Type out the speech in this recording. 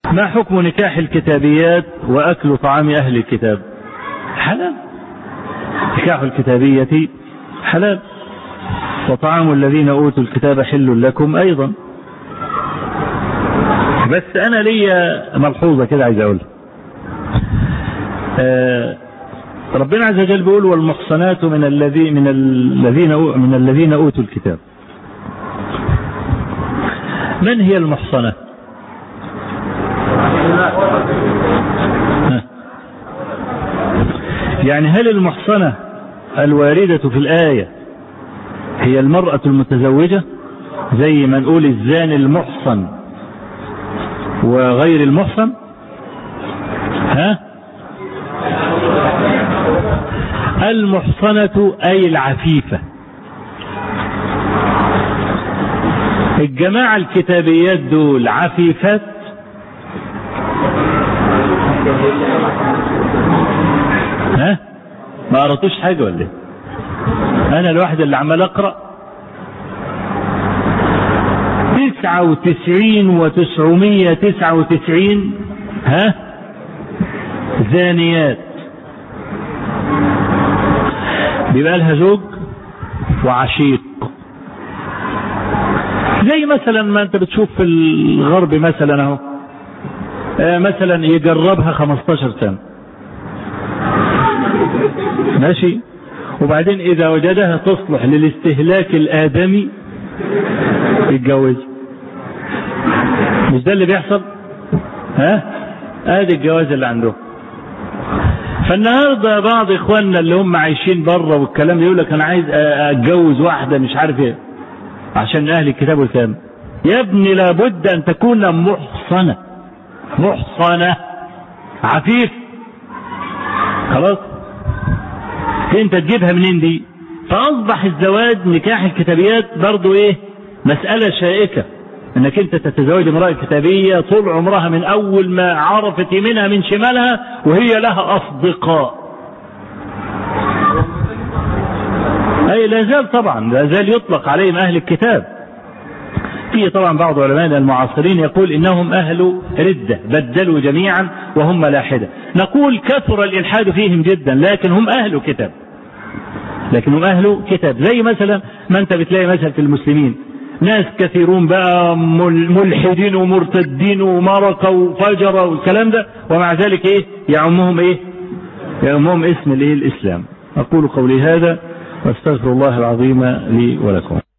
ما حكم نكاح الكتابيات وأكل طعام أهل الكتاب حلال نكاح الكتابية حلال وطعام الذين أوتوا الكتاب حل لكم أيضا بس أنا ليا ملحوظة كده عايز أقولها آه ربنا عز وجل بيقول والمحصنات من الذين من الذين من الذين اوتوا الكتاب. من هي المحصنة؟ يعني هل المحصنة الواردة في الآية هي المرأة المتزوجة زي ما نقول الزاني المحصن وغير المحصن ها المحصنة أي العفيفة الجماعة الكتابيات دول عفيفات ها ما قرأتوش حاجة ولا ايه أنا الواحد اللي عمال أقرأ تسعة وتسعين وتسعمية تسعة وتسعين ها زانيات بيبقى لها زوج وعشيق زي مثلا ما انت بتشوف في الغرب مثلا اهو مثلا يجربها 15 سنة ماشي وبعدين اذا وجدها تصلح للاستهلاك الادمي يتجوز مش ده اللي بيحصل ها ادي الجواز اللي عندهم فالنهارده بعض اخواننا اللي هم عايشين بره والكلام يقول لك انا عايز اتجوز واحده مش عارف ايه عشان اهل الكتاب والكلام يا ابني لابد ان تكون محصنه محصنه عفيف خلاص انت تجيبها منين دي فاصبح الزواج نكاح الكتابيات برضو ايه مساله شائكه انك انت تتزوج امراه كتابيه طول عمرها من اول ما عرفت يمينها من شمالها وهي لها اصدقاء اي لا زال طبعا لا زال يطلق عليهم اهل الكتاب في طبعا بعض علماء المعاصرين يقول انهم اهل رده بدلوا جميعا وهم ملاحده نقول كثر الالحاد فيهم جدا لكن هم اهل كتاب لكن هم اهل كتاب زي مثلا ما انت بتلاقي مثلا في المسلمين ناس كثيرون بقى ملحدين ومرتدين ومرقة وفجرة والكلام ده ومع ذلك ايه يعمهم ايه يعمهم اسم الايه الاسلام اقول قولي هذا واستغفر الله العظيم لي ولكم